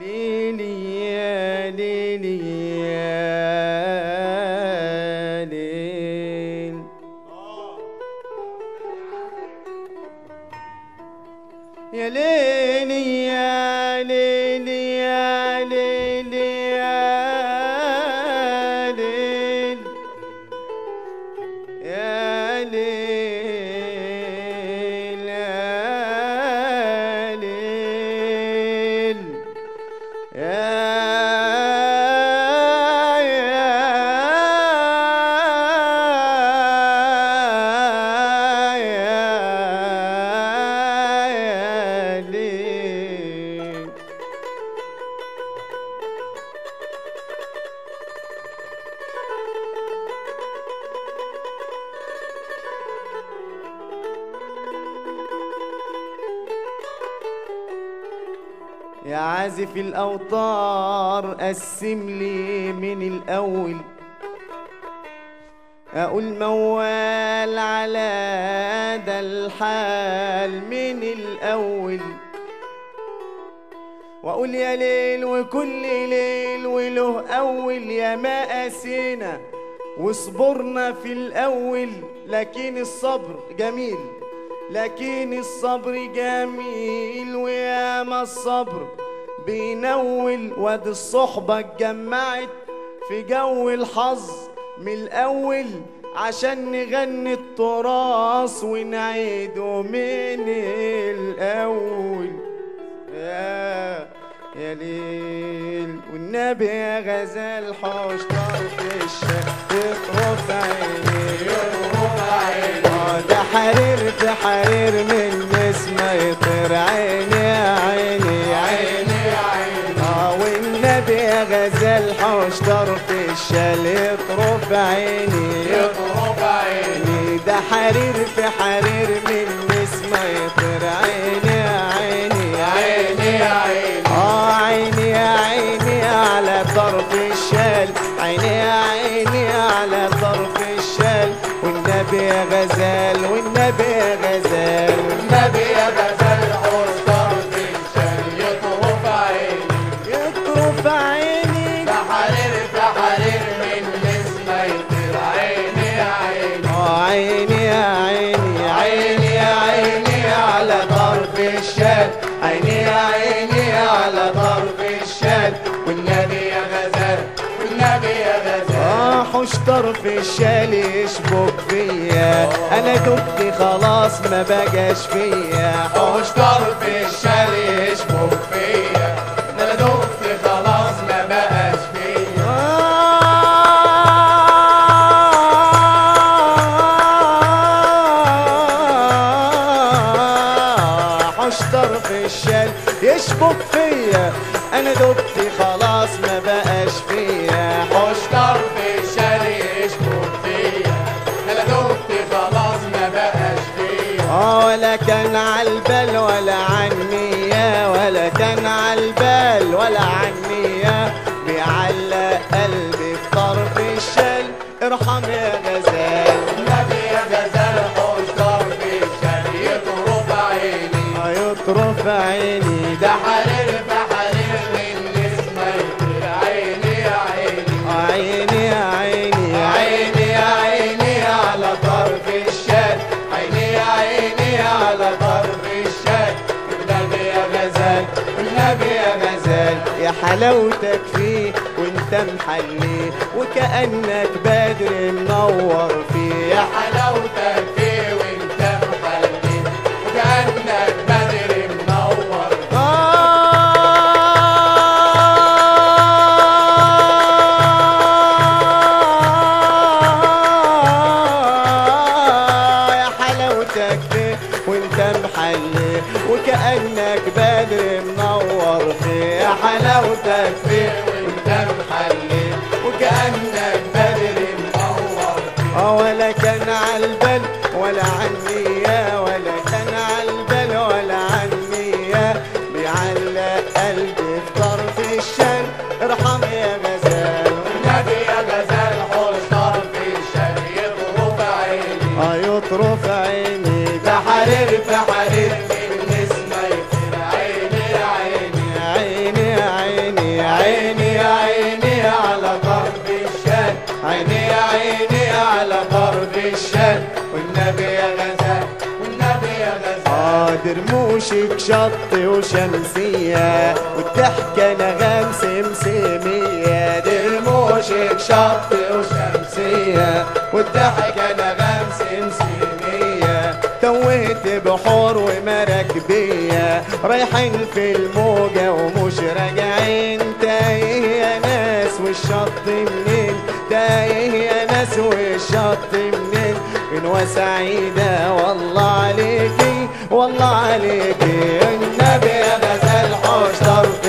ليلي يا ليلي يا ليل يا ليلي يا ليلي يا ليلي يا ليل يا ليل يا ليل يا يا ليل يا عازف الأوتار قسم لي من الأول أقول موال على ده الحال من الأول وأقول يا ليل وكل ليل وله أول يا ما قاسينا وصبرنا في الأول لكن الصبر جميل لكن الصبر جميل وياما الصبر بينول وادي الصحبة اتجمعت في جو الحظ من الأول عشان نغني التراث ونعيده من الأول يا يا ليل والنبي يا غزال حوش طرف الشام يطرف عيني يطرف عيني آه ده حرير ده حرير من نسمة يطير عيني يا عيني يا عيني يا عيني اه والنبي يا غزال حوش طرف الشال يطرف عيني يطرف عيني ده حرير في حرير من نسمة يطير عيني يا عيني يا عيني يا عيني اه عيني يا عيني على طرف الشال عيني يا عيني على طرف الشال والنبي يا غزال والنبي يا غزال النبي يا غزال حوش طرف الشام يطرف عيني يطرف عيني ده حرير ده حرير من نسمة يطير عيني يا عيني اه عيني يا عيني عيني يا عيني على طرف الشال عيني يا عيني على طرف الشال والنبي يا غزال والنبي يا غزال اه حوش طرف الشال يشبك فيا انا دبت خلاص ما بقاش فيا حوش طرف الشال يشبك فيا ده انا دقت خلاص ما بقاش فيا حوش طرف الشال يشبك فيا انا دبت خلاص ما بقاش فيا حوش طرف الشال يشبك فيا ده انا دقت خلاص ما بقاش فيا اه ولا كان عالبال ولا عنيا ولا كان عالبال ولا عنيا بيعلق قلبي في طرف الشال ارحم يا غزال النبي يا غزال حوش طرف الشال يطرف عيني يطرف عيني ده حرير بحرير من نسمة يطير عيني يا عيني عيني يا عيني يا عيني يا عيني على طرف الشال عيني يا عيني على طرف الشال والنبي يا غزال والنبي يا غزال يا حلاوتك فيه وانت محلي وكأنك بدر منور فيه يا حلاوتك فيه وانت محلي وكأنك بدر منور آه يا حلاوتك فيه وانت محلي وكأنك بدر منور فيه يا حلاوتك فيه وانت محلي وكأنك بدر منور اه ولا كان عالبال ولا عنيا ولا كان عالبال ولا عنيا بيعلق قلبي في طرف الشال ارحم يا غزال النبي يا غزال حوش طرف الشال يطرف عيني اه يطرف عيني ده حرير في حرير من نسمة يطير عيني يا عيني يا عيني يا طرف الشات والنبي يا غزال والنبي يا غزال قادر موشك شط وشمسية والضحكة نغم سمسمية درموشك شط وشمسية والضحكة نغم سمسمية توهت بحور ومراكبية رايحين في الموجة ومش راجعين تايه يا ناس والشط منين تايه يا ناس والشط منين غنوة سعيدة والله عليكي والله عليكي النبي يا غزال حوش طرف